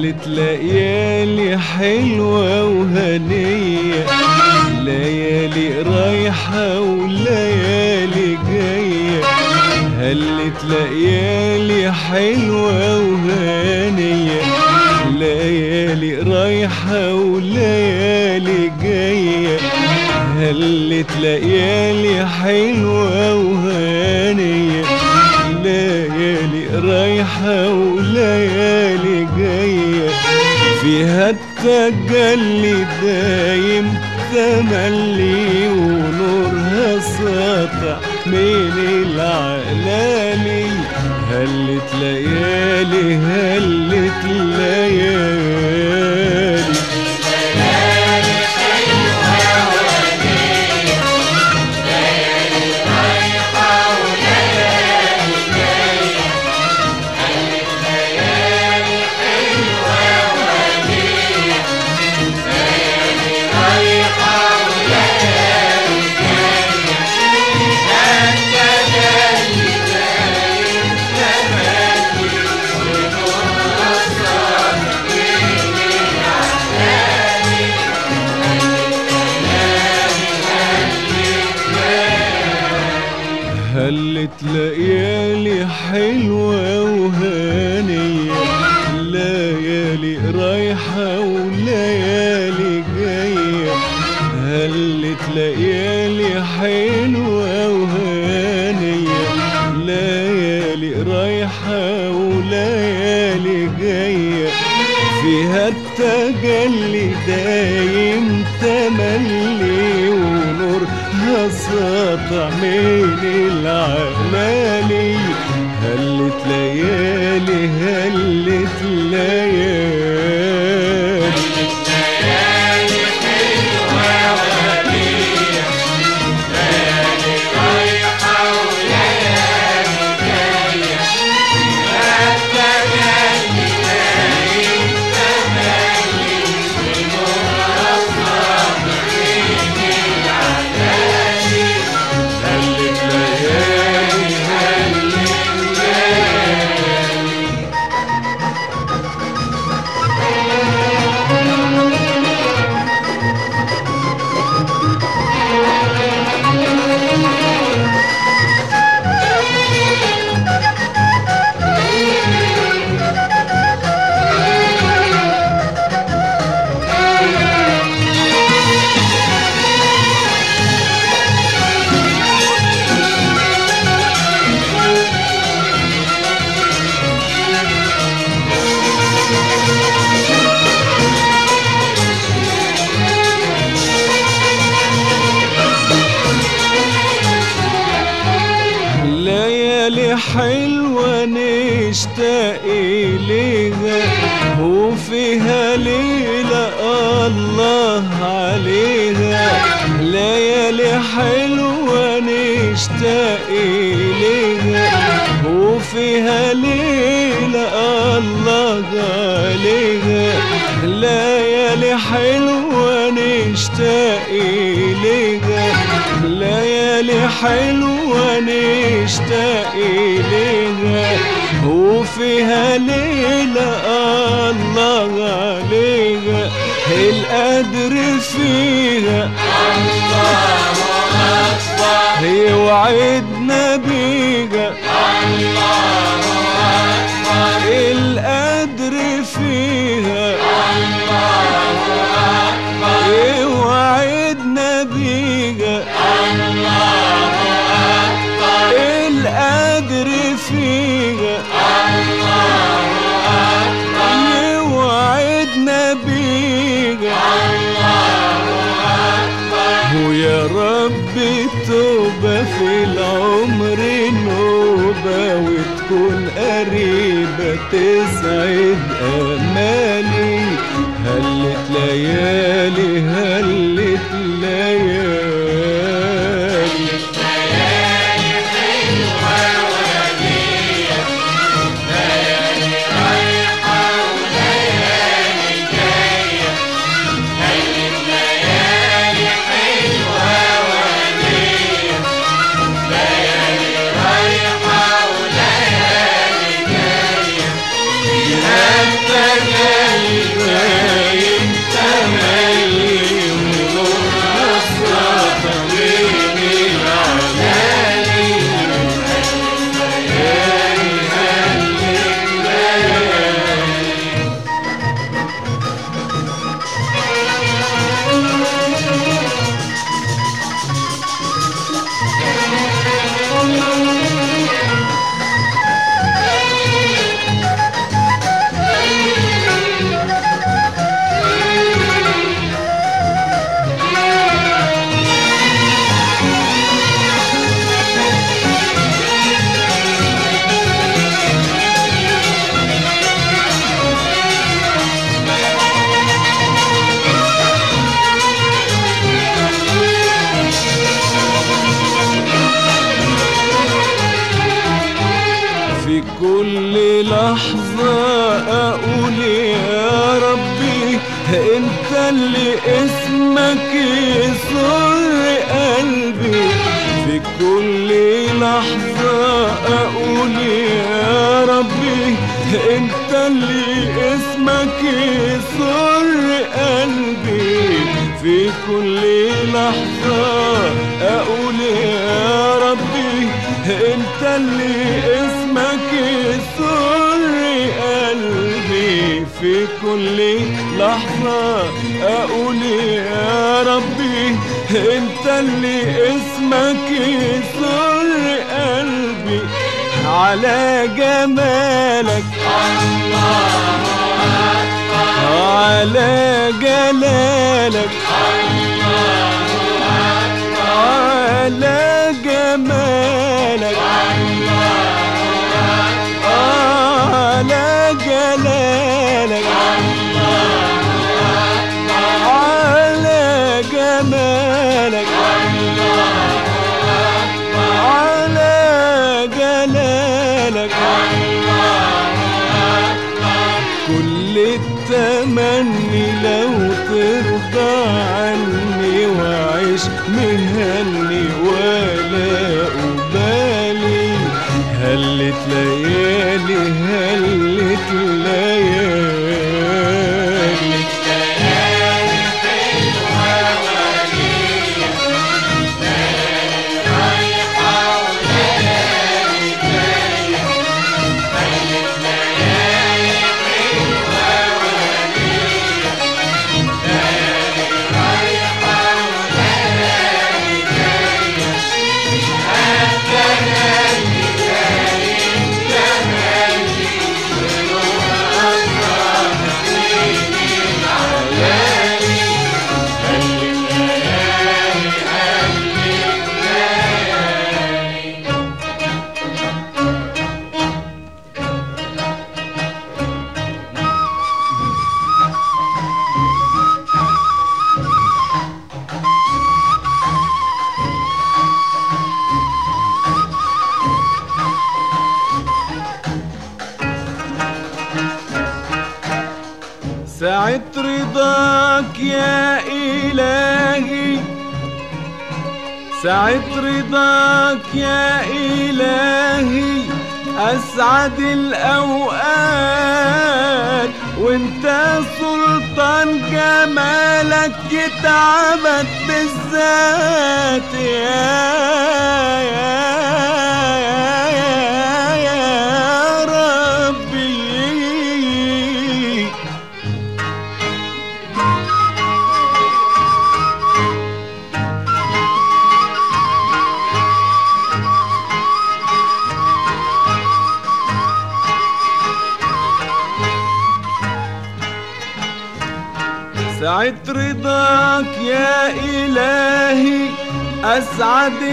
هلت ليالي حلوة وهنية ليالي رايحة وليالي جاية هلت ليالي حلوة وهنية ليالي رايحة وليالي جاية هلت ليالي حلوة وهانية ليالي رايحة وليالي جاية فيها التجلي دايم تملي ونورها ساطع من العلالي هلت ليالي هلت ليالي هلت ليالي حلوة وهانية ليالي رايحة وليالي جاية هلت ليالي حلوة وهانية ليالي رايحة وليالي جاية فيها التجلي دايم تملي ونورها ساطع من العلالي هلت ليالي هلت ليالي هلت ليالي هلت ليالي ليالي حلوة نشتاق إليها وفيها ليلة الله عليها ليالي حلوة نشتاق إليها وفيها ليلة الله عليها ليالي حلوة نشتاق إليها ليالي حلوة نشتاق إليها وفيها ليلة الله عليها القدر فيها الله أكبر يوعدنا بيها الله أكبر القدر فيها الله أكبر يوعدنا بيها القدر فيها يوعدنا بيها ويا رب توبة في العمر نوبة وتكون قريبة تسعد أمالي هلت ليالي هلت ليالي حتى اللي اسمك يسر قلبي في كل لحظة أقول يا ربي انت اللي اسمك يسر قلبي في كل لحظة أقول يا ربي انت اللي اسمك يسر قلبي في كل لحظة أقول يا ربي انت اللي اسمك يسر قلبي على جمالك على جلالك على جمالك على جلالك على جمالك على جلالك كل التمني لو ترضى عني وعيش مهني ولا أبالي هلت ليالي هلت ليالي ساعة رضاك يا إلهي ساعة رضاك يا إلهي أسعد الأوقات وانت سلطان جمالك يتعبد بالذات يا يا يا يا, يا ربي ساعة رضاك يا إلهي أسعد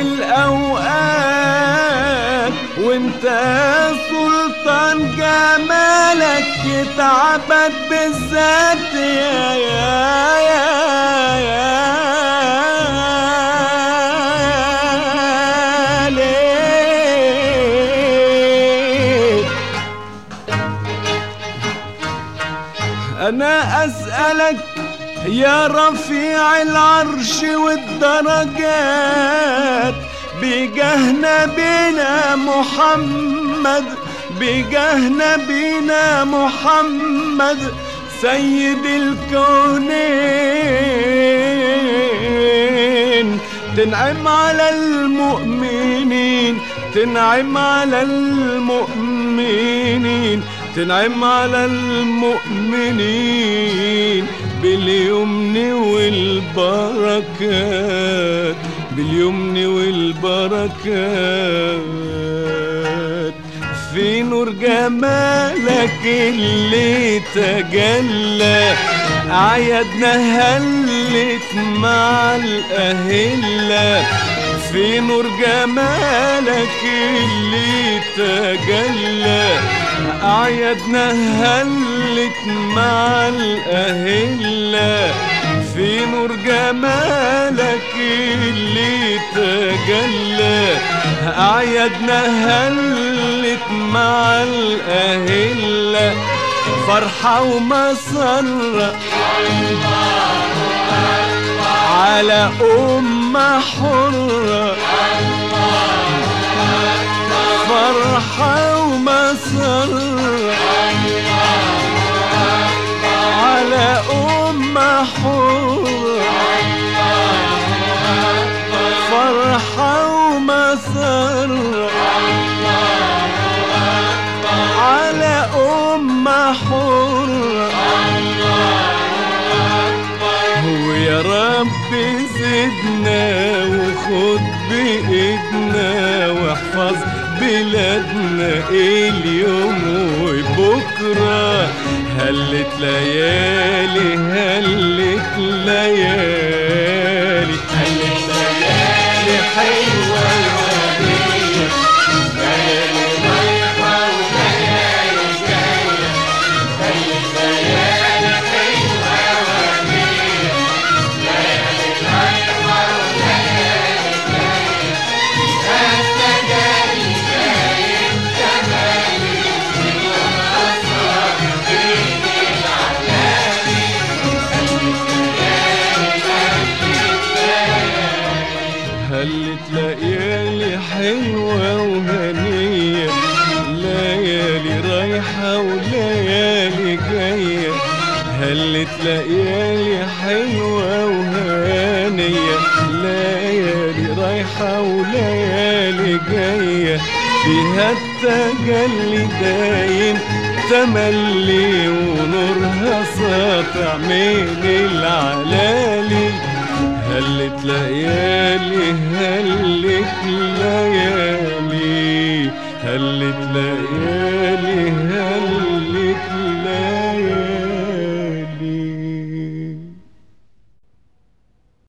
الأوقات وانت سلطان جمالك يتعبد بالذات يا يا يا يا ليه أنا أسألك يا رفيع العرش والدرجات بجاه نبينا محمد بجاه نبينا محمد سيد الكونين تنعم على المؤمنين تنعم على المؤمنين تنعم على المؤمنين باليمن والبركات باليمن والبركات في نور جمالك اللي تجلى أعيادنا هلت مع الأهلة في نور جمالك اللي تجلى أعيادنا هلت مع الأهلة في نور جمالك اللي تجلى أعيادنا هلت مع الأهلة فرحة ومسرة على أمة حرة فرحة ومسرة على أمة حرة فرحة ومسرة على أمة حرة ويا رب زدنا وخد بإيدنا واحفظ بلادنا اليوم وبكرة هلت ليالي هلت ليالي هلت ليالي حلوة وهدية ليالي رايحة وليالي جاية هلت ليالي حلوة وهدية ليالي رايحة وليالي جاية التجاري جايب تمالي اليوم أصاب بين العلالي هلت ليالي حلوة وهنية ليالي رايحة وليالي جاية هلت ليالي حلوة وهانية ليالي رايحة وليالي جاية فيها التجلي دايم تملي ونورها ساطع من العلالي هلت ليالي هلت ليالي هلت ليالي